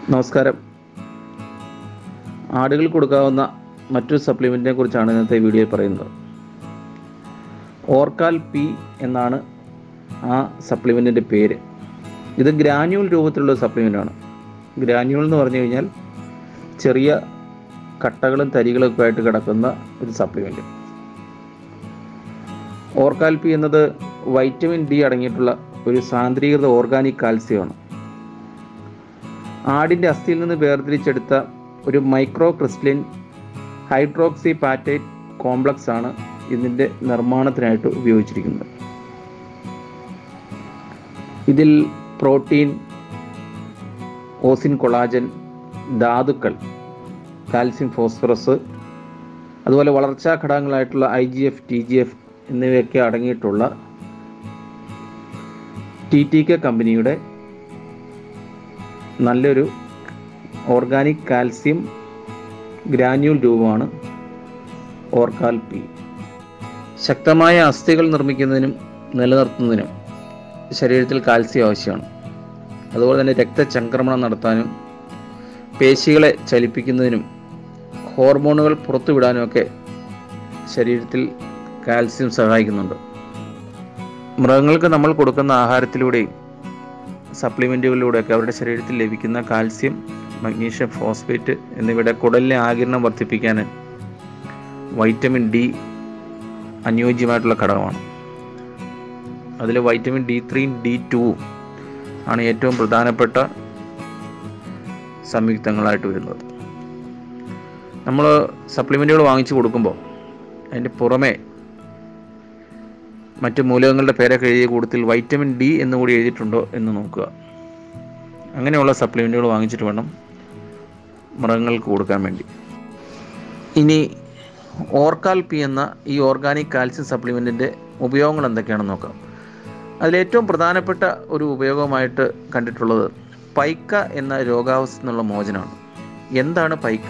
നമസ്കാരം ആടുകൾ കൊടുക്കാവുന്ന മറ്റൊരു സപ്ലിമെൻറ്റിനെ കുറിച്ചാണ് ഇന്നത്തെ വീഡിയോയിൽ പറയുന്നത് ഓർക്കാൽ പി എന്നാണ് ആ സപ്ലിമെൻറ്റിൻ്റെ പേര് ഇത് ഗ്രാന്യൂൾ രൂപത്തിലുള്ള സപ്ലിമെൻ്റാണ് ഗ്രാന്യൂൾ എന്ന് പറഞ്ഞു കഴിഞ്ഞാൽ ചെറിയ കട്ടകളും തരികളൊക്കെ ആയിട്ട് കിടക്കുന്ന ഒരു സപ്ലിമെൻറ്റ് ഓർക്കാൽ പി എന്നത് വൈറ്റമിൻ ഡി അടങ്ങിയിട്ടുള്ള ഒരു സാന്ദ്രീകൃത ഓർഗാനിക് കാൽസ്യമാണ് ആടിൻ്റെ അസ്ഥിയിൽ നിന്ന് വേർതിരിച്ചെടുത്ത ഒരു micro crystalline hydroxyapatite complex ആണ് ഇതിൻ്റെ നിർമ്മാണത്തിനായിട്ട് ഉപയോഗിച്ചിരിക്കുന്നത് ഇതിൽ പ്രോട്ടീൻ ഓസിൻ കൊളാജൻ ധാതുക്കൾ കാൽസ്യം ഫോസ്ഫറസ് അതുപോലെ വളർച്ചാ ഘടകങ്ങളായിട്ടുള്ള I G F T G F എന്നിവയൊക്കെ അടങ്ങിയിട്ടുള്ള ടി ടി കെ കമ്പനിയുടെ നല്ലൊരു ഓർഗാനിക് കാൽസ്യം ഗ്രാന്യൂൾ രൂപമാണ് ഓർക്കാൽ പി ശക്തമായ അസ്ഥികൾ നിർമ്മിക്കുന്നതിനും നിലനിർത്തുന്നതിനും ശരീരത്തിൽ കാൽസ്യം ആവശ്യമാണ് അതുപോലെ തന്നെ രക്തചംക്രമണം നടത്താനും പേശികളെ ചലിപ്പിക്കുന്നതിനും ഹോർമോണുകൾ പുറത്തുവിടാനുമൊക്കെ ശരീരത്തിൽ കാൽസ്യം സഹായിക്കുന്നുണ്ട് മൃഗങ്ങൾക്ക് നമ്മൾ കൊടുക്കുന്ന ആഹാരത്തിലൂടെയും സപ്ലിമെൻറ്റുകളിലൂടെയൊക്കെ അവരുടെ ശരീരത്തിൽ ലഭിക്കുന്ന കാൽസ്യം മഗ്നീഷ്യം ഫോസ്ഫേറ്റ് എന്നിവയുടെ കുടലിലെ ആകിരണം വർദ്ധിപ്പിക്കാൻ വൈറ്റമിൻ ഡി അനുയോജ്യമായിട്ടുള്ള ഘടകമാണ് അതിൽ വൈറ്റമിൻ ഡി ത്രീയും ഡി ടുവും ആണ് ഏറ്റവും പ്രധാനപ്പെട്ട സംയുക്തങ്ങളായിട്ട് വരുന്നത് നമ്മൾ സപ്ലിമെൻറ്റുകൾ വാങ്ങിച്ചു കൊടുക്കുമ്പോൾ അതിൻ്റെ പുറമെ മറ്റ് മൂലകങ്ങളുടെ പേരൊക്കെ എഴുതിയ കൂട്ടത്തിൽ വൈറ്റമിൻ ഡി എന്നുകൂടി എഴുതിയിട്ടുണ്ടോ എന്ന് നോക്കുക അങ്ങനെയുള്ള സപ്ലിമെൻറ്റുകൾ വാങ്ങിച്ചിട്ട് വേണം മൃഗങ്ങൾക്ക് കൊടുക്കാൻ വേണ്ടി ഇനി ഓർക്കാൽ പി എന്ന ഈ ഓർഗാനിക് കാൽസ്യം സപ്ലിമെൻറ്റിൻ്റെ ഉപയോഗങ്ങൾ എന്തൊക്കെയാണെന്ന് നോക്കാം അതിലേറ്റവും പ്രധാനപ്പെട്ട ഒരു ഉപയോഗമായിട്ട് കണ്ടിട്ടുള്ളത് പൈക്ക എന്ന രോഗാവസ്ഥ എന്നുള്ള മോചനമാണ് എന്താണ് പൈക്ക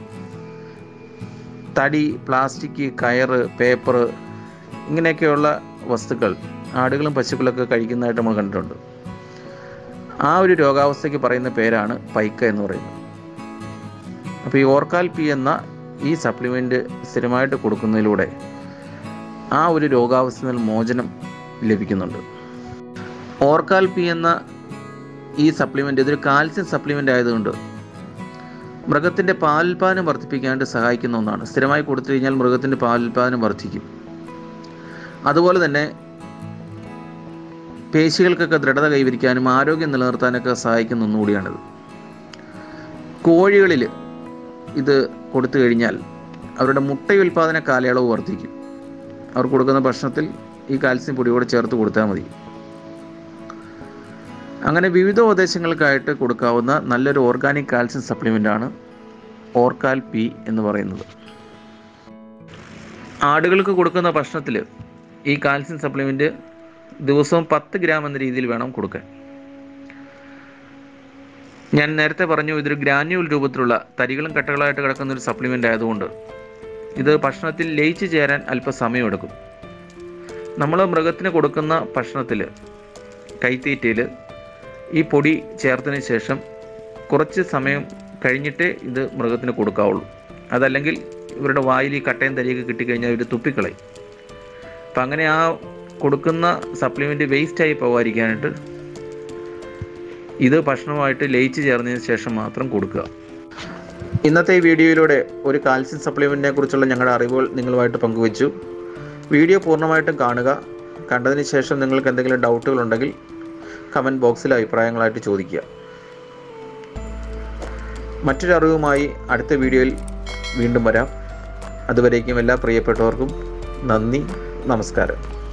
തടി പ്ലാസ്റ്റിക് കയറ് പേപ്പർ ഇങ്ങനെയൊക്കെയുള്ള വസ്തുക്കൾ ആടുകളും പശുക്കളൊക്കെ കഴിക്കുന്നതായിട്ട് നമ്മൾ കണ്ടിട്ടുണ്ട് ആ ഒരു രോഗാവസ്ഥയ്ക്ക് പറയുന്ന പേരാണ് പൈക്ക എന്ന് പറയുന്നത് അപ്പോൾ ഈ ഓർക്കാൽ പി എന്ന ഈ സപ്ലിമെൻ്റ് സ്ഥിരമായിട്ട് കൊടുക്കുന്നതിലൂടെ ആ ഒരു രോഗാവസ്ഥയിൽ നിന്ന് മോചനം ലഭിക്കുന്നുണ്ട് ഓർക്കാൽ പി എന്ന ഈ സപ്ലിമെൻ്റ് ഇതൊരു കാൽസ്യം സപ്ലിമെൻ്റ് ആയതുകൊണ്ട് മൃഗത്തിൻ്റെ പാലുൽപാദനം വർദ്ധിപ്പിക്കാനായിട്ട് സഹായിക്കുന്ന ഒന്നാണ് സ്ഥിരമായി കൊടുത്തു കഴിഞ്ഞാൽ മൃഗത്തിൻ്റെ പാലുൽപാദനം വർദ്ധിക്കും അതുപോലെ തന്നെ പേശികൾക്കൊക്കെ ദൃഢത കൈവരിക്കാനും ആരോഗ്യം നിലനിർത്താനൊക്കെ സഹായിക്കുന്ന ഒന്നുകൂടിയാണിത് കോഴികളിൽ ഇത് കൊടുത്തു കഴിഞ്ഞാൽ അവരുടെ മുട്ടയുൽപാദന കാലയളവ് വർദ്ധിക്കും അവർ കൊടുക്കുന്ന ഭക്ഷണത്തിൽ ഈ കാൽസ്യം പൊടിയോട് ചേർത്ത് കൊടുത്താൽ മതി അങ്ങനെ വിവിധ ഉദ്ദേശങ്ങൾക്കായിട്ട് കൊടുക്കാവുന്ന നല്ലൊരു ഓർഗാനിക് കാൽസ്യം സപ്ലിമെൻ്റ് ആണ് ഓർക്കാൽ പി എന്ന് പറയുന്നത് ആടുകൾക്ക് കൊടുക്കുന്ന ഭക്ഷണത്തിൽ ഈ കാൽസ്യം സപ്ലിമെൻറ്റ് ദിവസവും പത്ത് ഗ്രാം എന്ന രീതിയിൽ വേണം കൊടുക്കാൻ ഞാൻ നേരത്തെ പറഞ്ഞു ഇതൊരു ഗ്രാന്യൂൾ രൂപത്തിലുള്ള തരികളും കട്ടകളായിട്ട് കിടക്കുന്ന ഒരു സപ്ലിമെൻ്റ് ആയതുകൊണ്ട് ഇത് ഭക്ഷണത്തിൽ ലയിച്ചു ചേരാൻ അല്പം സമയമെടുക്കും നമ്മൾ മൃഗത്തിന് കൊടുക്കുന്ന ഭക്ഷണത്തിൽ കൈത്തീറ്റയിൽ ഈ പൊടി ചേർത്തതിന് ശേഷം കുറച്ച് സമയം കഴിഞ്ഞിട്ടേ ഇത് മൃഗത്തിന് കൊടുക്കാവുള്ളൂ അതല്ലെങ്കിൽ ഇവരുടെ വായിൽ ഈ കട്ടയും തരിയൊക്കെ കിട്ടിക്കഴിഞ്ഞാൽ ഇവർ തുപ്പിക്കളയും അപ്പം അങ്ങനെ ആ കൊടുക്കുന്ന സപ്ലിമെൻറ്റ് വേസ്റ്റായി പോകാതിരിക്കാനായിട്ട് ഇത് ഭക്ഷണമായിട്ട് ലയിച്ച് ചേർന്നതിന് ശേഷം മാത്രം കൊടുക്കുക ഇന്നത്തെ ഈ വീഡിയോയിലൂടെ ഒരു കാൽസ്യം സപ്ലിമെൻറ്റിനെ കുറിച്ചുള്ള ഞങ്ങളുടെ അറിവുകൾ നിങ്ങളുമായിട്ട് പങ്കുവച്ചു വീഡിയോ പൂർണ്ണമായിട്ടും കാണുക കണ്ടതിന് ശേഷം നിങ്ങൾക്ക് എന്തെങ്കിലും ഡൗട്ടുകൾ ഉണ്ടെങ്കിൽ കമൻറ്റ് ബോക്സിൽ അഭിപ്രായങ്ങളായിട്ട് ചോദിക്കുക മറ്റൊരു അറിവുമായി അടുത്ത വീഡിയോയിൽ വീണ്ടും വരാം അതുവരേക്കും എല്ലാ പ്രിയപ്പെട്ടവർക്കും നന്ദി നമസ്കാരം